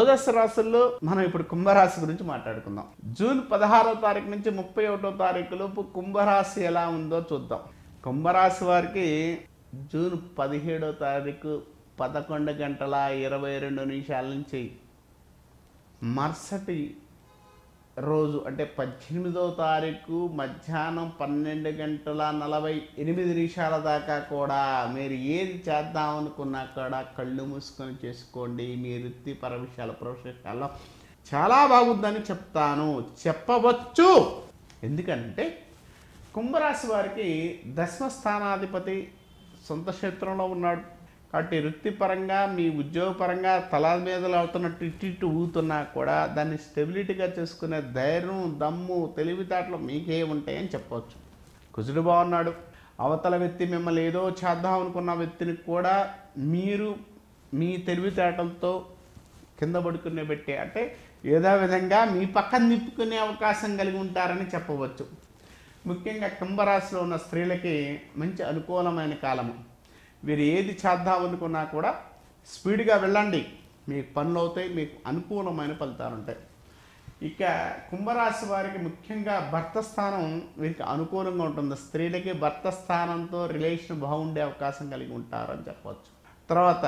ద్వాదశ రాశుల్లో మనం ఇప్పుడు కుంభరాశి గురించి మాట్లాడుకుందాం జూన్ పదహారో తారీఖు నుంచి ముప్పై ఒకటో తారీఖు లోపు కుంభరాశి ఎలా ఉందో చూద్దాం కుంభరాశి వారికి జూన్ పదిహేడో తారీఖు పదకొండు గంటల ఇరవై రెండు నిమిషాల నుంచి మరుసటి రోజు అంటే పద్దెనిమిదవ తారీఖు మధ్యాహ్నం పన్నెండు గంటల నలభై ఎనిమిది నిమిషాల దాకా కూడా మీరు ఏది చేద్దాం అనుకున్నా కూడా కళ్ళు మూసుకొని చేసుకోండి మీ వృత్తిపర విషయాల ప్రొఫెషన్లో చాలా బాగుందని చెప్తాను చెప్పవచ్చు ఎందుకంటే కుంభరాశి వారికి దశమ స్థానాధిపతి సొంత క్షేత్రంలో ఉన్నాడు కాబట్టి వృత్తిపరంగా మీ ఉద్యోగపరంగా తల మీద అవుతున్నట్టు ఇటు ఇటు ఊగుతున్నా కూడా దాన్ని స్టెబిలిటీగా చేసుకునే ధైర్యం దమ్ము తెలివితేటలు మీకే ఉంటాయని చెప్పవచ్చు కుజుడు బాగున్నాడు అవతల వ్యక్తి మిమ్మల్ని ఏదో చేద్దాం అనుకున్న వ్యక్తిని కూడా మీరు మీ తెలివితేటలతో కింద పడుకునే పెట్టే అంటే ఏదో విధంగా మీ పక్కన నిప్పుకునే అవకాశం కలిగి ఉంటారని చెప్పవచ్చు ముఖ్యంగా కుంభరాశిలో ఉన్న స్త్రీలకి మంచి అనుకూలమైన కాలము వీరు ఏది చేద్దాం అనుకున్నా కూడా స్పీడ్గా వెళ్ళండి మీకు పనులు అవుతాయి మీకు అనుకూలమైన ఫలితాలు ఉంటాయి ఇక కుంభరాశి వారికి ముఖ్యంగా భర్త స్థానం వీరికి అనుకూలంగా ఉంటుంది స్త్రీలకి భర్త స్థానంతో రిలేషన్ బాగుండే అవకాశం కలిగి ఉంటారని చెప్పవచ్చు తర్వాత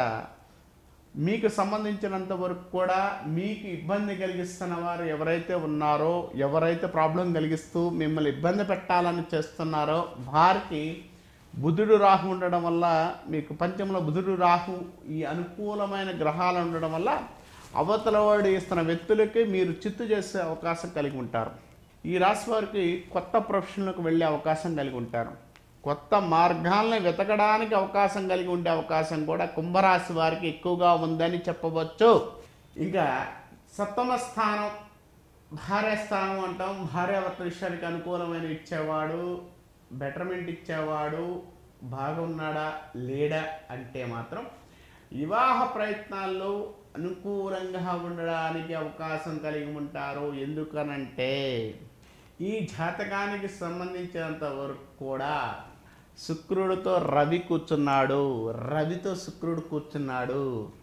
మీకు సంబంధించినంత వరకు కూడా మీకు ఇబ్బంది కలిగిస్తున్న వారు ఎవరైతే ఉన్నారో ఎవరైతే ప్రాబ్లం కలిగిస్తూ మిమ్మల్ని ఇబ్బంది పెట్టాలని చేస్తున్నారో వారికి బుధుడు రాహు ఉండడం వల్ల మీకు పంచంలో బుధుడు రాహు ఈ అనుకూలమైన గ్రహాలు ఉండడం వల్ల అవతల వాడు ఇస్తున్న వ్యక్తులకి మీరు చిత్తు చేసే అవకాశం కలిగి ఉంటారు ఈ రాశి వారికి కొత్త ప్రొఫెషన్లకు వెళ్ళే అవకాశం కలిగి ఉంటారు కొత్త మార్గాల్ని వెతకడానికి అవకాశం కలిగి ఉండే అవకాశం కూడా కుంభరాశి వారికి ఎక్కువగా ఉందని చెప్పవచ్చు ఇంకా సప్తమ స్థానం భార్య స్థానం అంటాం భార్యాభర్త విషయానికి అనుకూలమైన ఇచ్చేవాడు బెటర్మెంట్ ఇచ్చేవాడు బాగున్నాడా లేడా అంటే మాత్రం వివాహ ప్రయత్నాల్లో అనుకూలంగా ఉండడానికి అవకాశం కలిగి ఉంటారు ఎందుకనంటే ఈ జాతకానికి సంబంధించినంత వరకు కూడా శుక్రుడితో రవి కూర్చున్నాడు రవితో శుక్రుడు కూర్చున్నాడు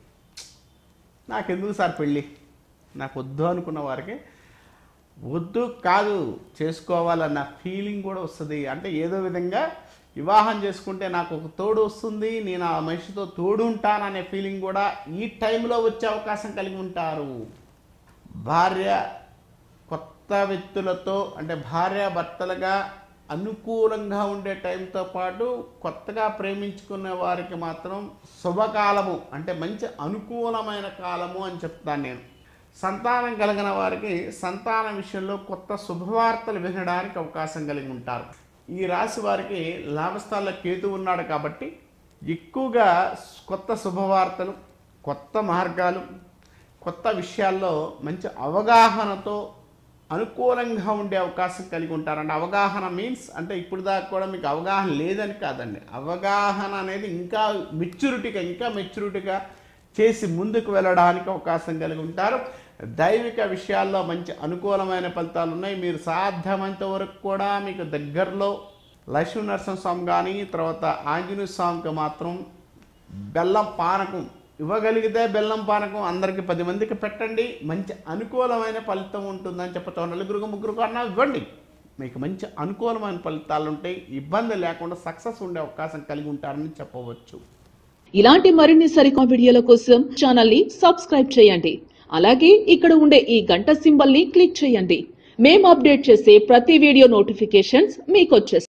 నాకెందుకు సార్ పెళ్ళి నాకు వద్దు అనుకున్న వారికి వద్దు కాదు చేసుకోవాలన్న ఫీలింగ్ కూడా వస్తుంది అంటే ఏదో విధంగా వివాహం చేసుకుంటే నాకు ఒక తోడు వస్తుంది నేను ఆ మనిషితో తోడు ఉంటాననే ఫీలింగ్ కూడా ఈ టైంలో వచ్చే అవకాశం కలిగి ఉంటారు భార్య కొత్త వ్యక్తులతో అంటే భార్య భర్తలుగా అనుకూలంగా ఉండే టైంతో పాటు కొత్తగా ప్రేమించుకునే వారికి మాత్రం శుభకాలము అంటే మంచి అనుకూలమైన కాలము అని చెప్తాను నేను సంతానం కలిగిన వారికి సంతాన విషయంలో కొత్త శుభవార్తలు వినడానికి అవకాశం కలిగి ఉంటారు ఈ రాశి వారికి లాభస్థానంలో కేతు ఉన్నాడు కాబట్టి ఎక్కువగా కొత్త శుభవార్తలు కొత్త మార్గాలు కొత్త విషయాల్లో మంచి అవగాహనతో అనుకూలంగా ఉండే అవకాశం కలిగి ఉంటారండి అవగాహన మీన్స్ అంటే ఇప్పుడు దాకా కూడా మీకు అవగాహన లేదని కాదండి అవగాహన అనేది ఇంకా మెచ్యూరిటీగా ఇంకా మెచ్యూరిటీగా చేసి ముందుకు వెళ్ళడానికి అవకాశం కలిగి ఉంటారు దైవిక విషయాల్లో మంచి అనుకూలమైన ఫలితాలు ఉన్నాయి మీరు సాధ్యమైనంత వరకు కూడా మీకు దగ్గరలో లక్ష్మీ నరసింహస్వామి కానీ తర్వాత ఆంజనేయ స్వామికి మాత్రం బెల్లం పానకం ఇవ్వగలిగితే బెల్లం పానకం అందరికి పది మందికి పెట్టండి మంచి అనుకూలమైన ఫలితం ఉంటుందని చెప్తా నలుగురు ముగ్గురు అన్నా ఇవ్వండి మీకు మంచి అనుకూలమైన ఫలితాలు ఉంటాయి ఇబ్బంది లేకుండా సక్సెస్ ఉండే అవకాశం కలిగి ఉంటారని చెప్పవచ్చు ఇలాంటి మరిన్ని సరికొత్త వీడియోల కోసం ఛానల్ ని సబ్స్క్రైబ్ చేయండి అలాగే ఇక్కడ ఉండే ఈ గంట సింబల్ ని క్లిక్ చేయండి మేము అప్డేట్ చేసే ప్రతి వీడియో నోటిఫికేషన్స్ మీకు వచ్చేస్తాయి